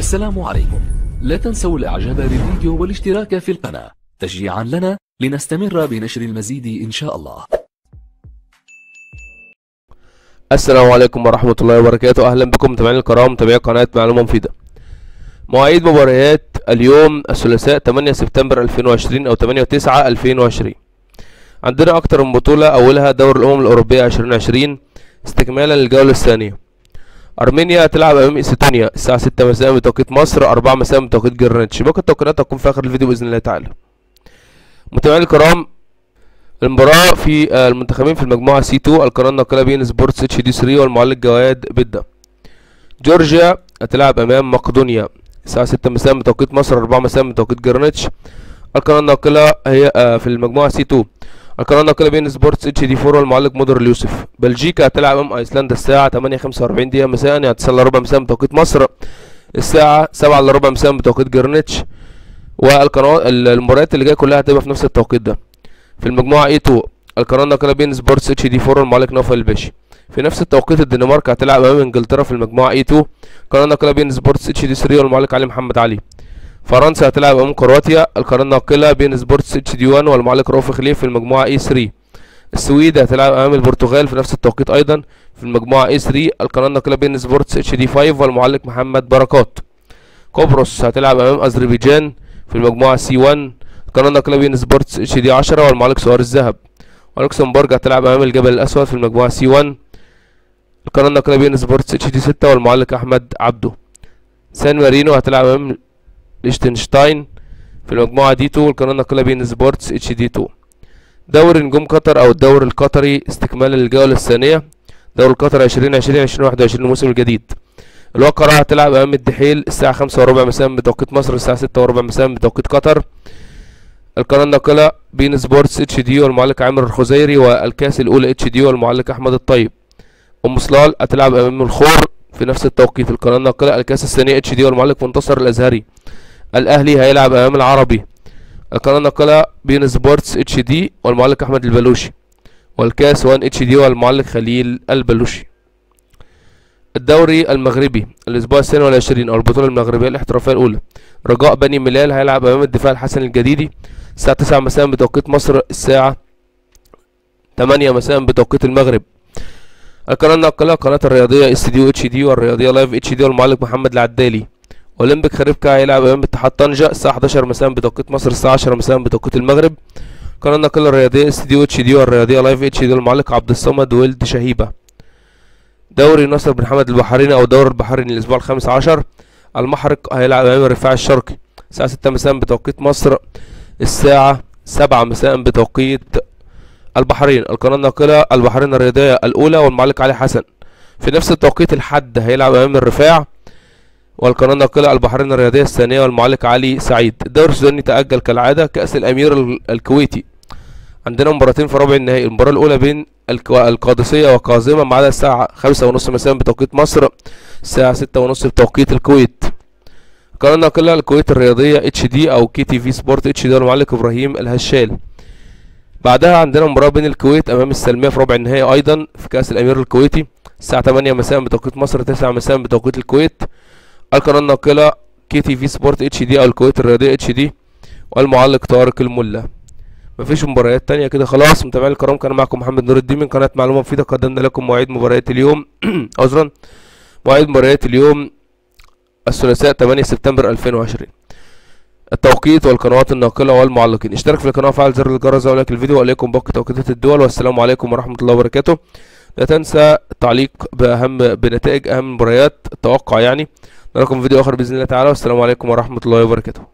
السلام عليكم لا تنسوا الاعجاب بالفيديو والاشتراك في القناة تشجيعا لنا لنستمر بنشر المزيد ان شاء الله السلام عليكم ورحمة الله وبركاته أهلا بكم متابعين الكرام متابعي قناة معلومة مفيدة مواعيد مباريات اليوم الثلاثاء 8 سبتمبر 2020 أو 8 و9 2020 عندنا أكتر من بطولة أولها دوري الأمم الأوروبية 2020 استكمالا للجولة الثانية أرمينيا هتلعب أمام إستونيا الساعة 6 مساء بتوقيت مصر 4 مساء بتوقيت جرينتش باقي التوقيتات هتكون في آخر الفيديو بإذن الله تعالى متابعين الكرام المباراة في آه، المنتخبين في المجموعة سي 2 القناة الناقلة بين سبورتس اتش دي 3 والمعلق جواد بدا جورجيا هتلعب أمام مقدونيا الساعة 6 مساء بتوقيت مصر 4 مساء بتوقيت جرينتش القناة الناقلة هي آه، في المجموعة سي 2 القناة الناقلة بين سبورتس اتش دي 4 والمعلق مودر اليوسف بلجيكا هتلعب أمام أيسلندا الساعة 8 45 دقيقة مساء يعني 9 الا ربع مساء بتوقيت مصر الساعة 7 الا ربع مساء بتوقيت جرينتش والقنوات المباريات اللي جايه كلها هتبقى في نفس التوقيت ده في المجموعة اي 2 القناة الناقلة بين سبورتس اتش دي 4 والمعلق نوفل الباشي في نفس التوقيت الدنمارك هتلعب امام انجلترا في المجموعة اي 2 القناة الناقلة بين سبورتس اتش دي 3 والمعلق علي محمد علي فرنسا هتلعب امام كرواتيا القناة الناقلة بين سبورتس اتش دي 1 والمعلق رؤوف خليف في المجموعة اي 3 السويد هتلعب امام البرتغال في نفس التوقيت ايضا في المجموعة اي 3 القناة الناقلة بين سبورتس اتش دي 5 والمعلق محمد بركات قبرص هتلعب امام اذربيجان في المجموعة سي 1 القناة الناقلة بين سبورتس اتش دي 10 والمعلق سوار الذهب ولوكسمبورج هتلعب امام الجبل الاسود في المجموعة سي 1 القناة الناقلة بين سبورتس اتش دي 6 والمعلق احمد عبده سان مارينو هتلعب امام ليشتنشتاين في المجموعة دي 2 والقناة الناقلة بين سبورتس اتش دي 2 دوري نجوم قطر او الدوري القطري استكمالا للجولة الثانية دوري القطر 2020 2021 الموسم الجديد الواقعة هتلعب امام الدحيل الساعة خمسة وربع مساء بتوقيت مصر الساعة ستة وربع مساء بتوقيت قطر القناة الناقلة بين سبورتس اتش دي والمعلق عامر الخزيري والكاس الاولى اتش دي والمعلق احمد الطيب ام صلال هتلعب امام الخور في نفس التوقيت القناة الناقلة الكاس الثانية اتش دي والمعلق منتصر الازهري الاهلي هيلعب امام العربي القناة الناقلة بين سبورتس اتش دي والمعلق احمد البلوشي والكاس 1 اتش دي والمعلق خليل البلوشي الدوري المغربي الاسبوع الثاني والعشرين او البطوله المغربيه الاحترافيه الاولى رجاء بني ملال هيلعب امام الدفاع الحسن الجديدي الساعه 9 مساء بتوقيت مصر الساعه 8 مساء بتوقيت المغرب القناه الناقله قناه الرياضيه اس دي و اتش دي والرياضيه لايف اتش دي والمعلق محمد العدالي اولمبيك خريبكا هيلعب امام اتحاد طنجه الساعه 11 مساء بتوقيت مصر الساعه 10 مساء بتوقيت المغرب قناه الناقله الرياضيه اس دي و اتش دي والرياضيه لايف اتش دي والمعلق عبد الصمد ولد شهيبه دوري نصر بن حمد البحريني او دوري البحريني الاسبوع الخامس عشر المحرق هيلعب امام الرفاع الشرقي الساعة ستة مساء بتوقيت مصر الساعة سبعة مساء بتوقيت البحرين القناة الناقلة البحرين الرياضية الأولى والمعلق علي حسن في نفس التوقيت الحد هيلعب أمام الرفاع والقناة الناقلة البحرين الرياضية الثانية والمعلق علي سعيد الدوري السوداني تأجل كالعادة كأس الأمير ال- الكويتي عندنا مباراتين في ربع النهائي المباراة الأولى بين الك- القادسية وكاظمة ميعادها الساعة خمسة ونص مساء بتوقيت مصر الساعة ستة ونص بتوقيت الكويت قناة ناقلة الكويت الرياضية اتش دي أو كي تي في سبورت اتش دي والمعلق إبراهيم الهشال بعدها عندنا مباراة بين الكويت أمام السلمية في ربع النهائي أيضا في كأس الأمير الكويتي الساعة 8 مساء بتوقيت مصر 9 مساء بتوقيت الكويت القناة الناقلة كي تي في سبورت اتش دي أو الكويت الرياضية اتش دي والمعلق طارق الملا مفيش مباريات تانية كده خلاص متابعين الكرام كان معكم محمد نور الدين من قناة معلومة مفيدة قدمنا لكم مواعيد مباريات اليوم عذرا مواعيد مباريات اليوم الثلاثاء 8 سبتمبر 2020 التوقيت والقنوات الناقلة والمعلقين اشترك في القناة وفعل زر الجرس ولايك الفيديو وإليكم باقي توقيتات الدول والسلام عليكم ورحمة الله وبركاته لا تنسى التعليق بأهم بنتائج أهم المباريات التوقع يعني نراكم فيديو آخر بإذن الله تعالى والسلام عليكم ورحمة الله وبركاته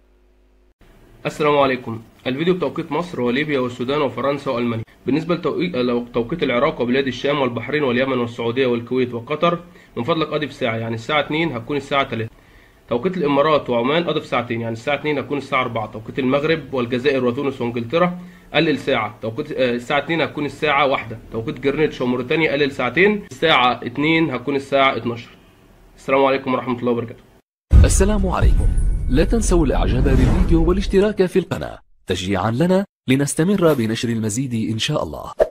السلام عليكم الفيديو بتوقيت مصر وليبيا والسودان وفرنسا والمانيا بالنسبه لتوقيت لتوقيت العراق وبلاد الشام والبحرين واليمن والسعوديه والكويت وقطر من فضلك اضف ساعه يعني الساعه 2 هتكون الساعه 3 توقيت الامارات وعمان اضف ساعتين يعني الساعه 2 هتكون الساعه 4 توقيت المغرب والجزائر وتونس وانجلترا قلل ساعه توقيت آه، الساعه 2 هتكون الساعه 1 توقيت جرينتش وموريتانيا قلل ساعتين الساعه 2 هتكون الساعه 12 السلام عليكم ورحمه الله وبركاته السلام عليكم لا تنسوا الاعجاب بالفيديو والاشتراك في القناة تشجيعا لنا لنستمر بنشر المزيد ان شاء الله